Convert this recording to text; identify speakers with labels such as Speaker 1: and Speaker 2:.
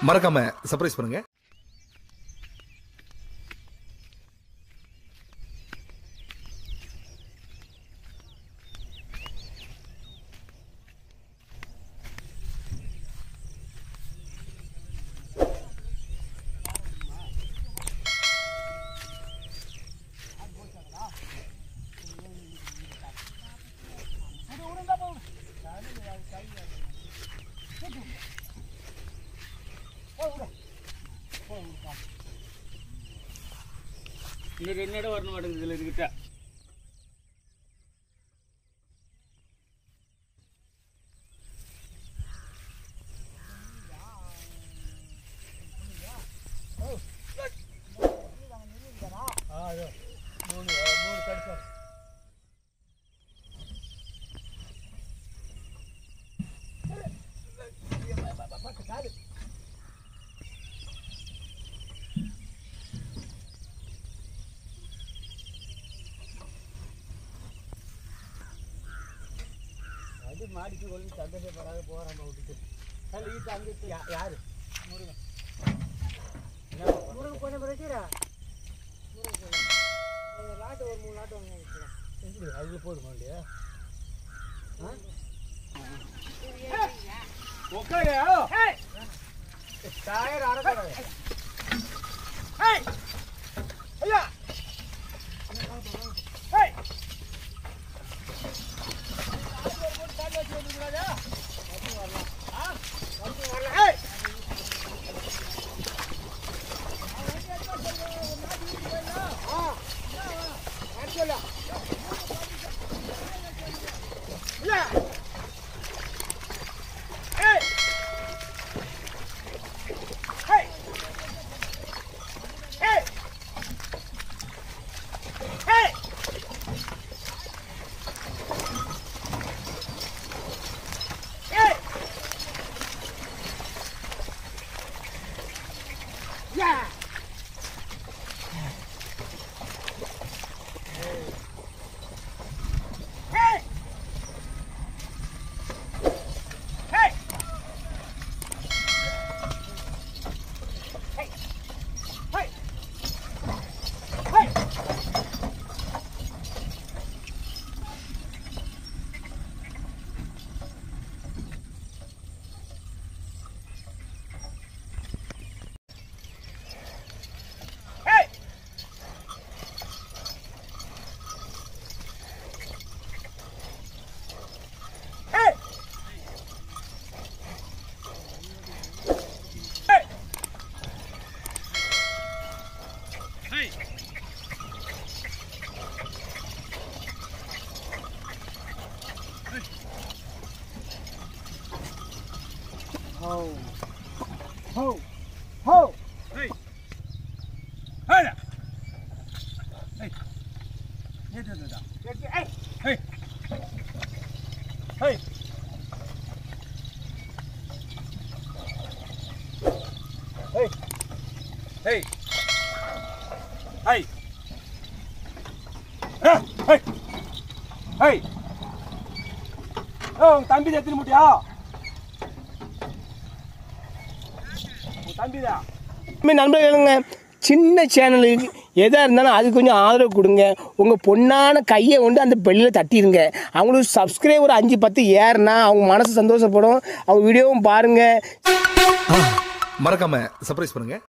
Speaker 1: மறக்காம சர்ப்ரைஸ் பண்ணுங்க
Speaker 2: இன்னும் ரெண்டு இடம் வரணும் மாட்டேங்குது இதில் இதுக்கிட்ட அது மாடிக்கு கொண்டு சந்தோஷப்படாத போகிறான் விட்டுட்டு அதில் ஈட்டு அங்கே யார் முருகன்
Speaker 3: முருகன் கொஞ்சம் பிரச்சனை முருகன் ஒரு லாட்டு ஒரு மூணு லாட்டு வாங்க
Speaker 2: எப்படி அதில் போதுமா இல்லையா உட்காரு டயர் அறக்கூடாது ஐயா
Speaker 3: Ho. Ho. Ho.
Speaker 2: Hey. Hey. Hey. Yeah, da, da, da.
Speaker 3: Hey.
Speaker 2: Hey. Hey. Hey. Hey. Hey. Ah, Hey. Hey. ஓ உங்க தம்பி எத்தனை முட்டியா உங்க தம்பிதா
Speaker 4: இனிமே நண்பர்களுங்க சின்ன சேனலுக்கு எதாக இருந்தாலும் அது கொஞ்சம் ஆதரவு கொடுங்க உங்கள் பொண்ணான கையை கொண்டு அந்த பெல்லில் தட்டிடுங்க அவங்களுக்கு சப்ஸ்கிரைபர் அஞ்சு பத்து ஏறுனா அவங்க மனசு சந்தோஷப்படும் அவங்க வீடியோவும் பாருங்கள்
Speaker 1: மறக்காம சர்ப்ரைஸ் பண்ணுங்க